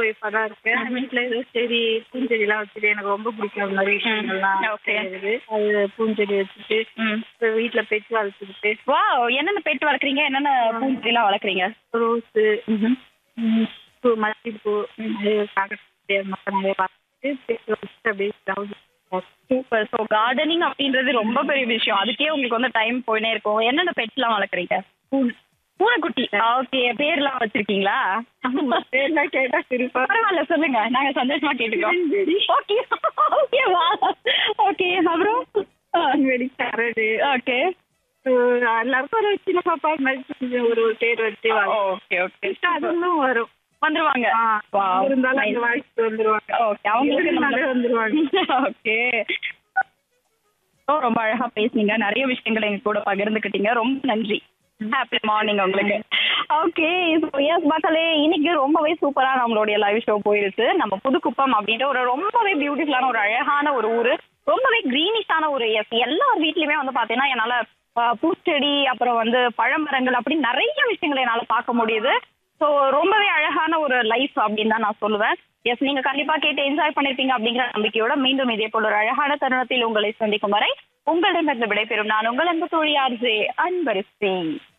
ஒய்ஃபா தான் இருக்கேன் வீட்ல ஏதோ செடி பூஞ்செடிலாம் வச்சுட்டு எனக்கு ரொம்ப பிடிக்கும் அந்த மாதிரி விஷயங்கள்லாம் Okay. செய்யறது அது பூஞ்செடி வச்சுட்டு ம் இப்ப வீட்ல பெட் வளர்த்துக்கிட்டு வா என்னென்ன பெட் வளர்க்குறீங்க என்னென்ன பூஞ்செடிலாம் வளர்க்குறீங்க ரோஸு பூ மல்லிகைப்பூ அது காக்கட்டு அந்த மாதிரி நிறைய பார்த்துட்டு பெட் வளர்த்துட்டு அப்படியே browse சூப்பர் ஸோ கார்டனிங் அப்படின்றது ரொம்ப பெரிய விஷயம் அதுக்கே உங்களுக்கு வந்து டைம் போயினே இருக்கும் என்னென்ன பெட்ஸ்லாம் வளர்க்குறீங்க பூனை பூனைக்குட்டி ஓகே பேர்லாம் வச்சிருக்கீங்களா பேர்லாம் கேட்டா சிரிப்பா பரவாயில்ல சொல்லுங்க நாங்க சந்தோஷமா கேட்டுக்கிறோம் ஓகே ஓகே வா ஓகே அப்புறம் வெடி கரடு ஓகே எல்லாருக்கும் ஒரு சின்ன பாப்பா மாதிரி ஒரு ஒரு பேர் வச்சு ஓகே ஓகே அதுவும் வரும் வந்துருவாங்க ஆ, Wow, இருந்தாலும் nice. அந்த வாழ்க்கை வந்துருவாங்க ஓகே அவங்களுக்கு இருந்தாலே வந்துருவாங்க ஓகே ரொம்ப அழகா பேசுனீங்க நிறைய விஷயங்களை எங்க கூட பகிர்ந்துக்கிட்டீங்க ரொம்ப நன்றி ஹாப்பி மார்னிங் உங்களுக்கு ஓகே எஸ் மக்களே இன்னைக்கு ரொம்பவே சூப்பரா நம்மளுடைய லைவ் ஷோ போயிருச்சு நம்ம புதுக்குப்பம் அப்படின்ற ஒரு ரொம்பவே பியூட்டிஃபுல்லான ஒரு அழகான ஒரு ஊரு ரொம்பவே கிரீனிஷான ஒரு எஸ் எல்லார் வீட்லயுமே வந்து பாத்தீங்கன்னா என்னால ஆஹ், பூச்செடி அப்புறம் வந்து பழமரங்கள் அப்படி நிறைய விஷயங்களை என்னால பார்க்க முடியுது ஸோ ரொம்பவே அழகான ஒரு லைஃப் அப்படின்னு தான் நான் சொல்லுவேன் எஸ் நீங்க கண்டிப்பா கேட்டு என்ஜாய் பண்ணிருப்பீங்க அப்படிங்கிற நம்பிக்கையோட மீண்டும் இதே போல ஒரு அழகான தருணத்தில் உங்களை சந்திக்கும் வரை உங்களிடமிருந்து விடைபெறும் நான் உங்கள் அன்பு தோழி ஆர்ஜே அன்பரசி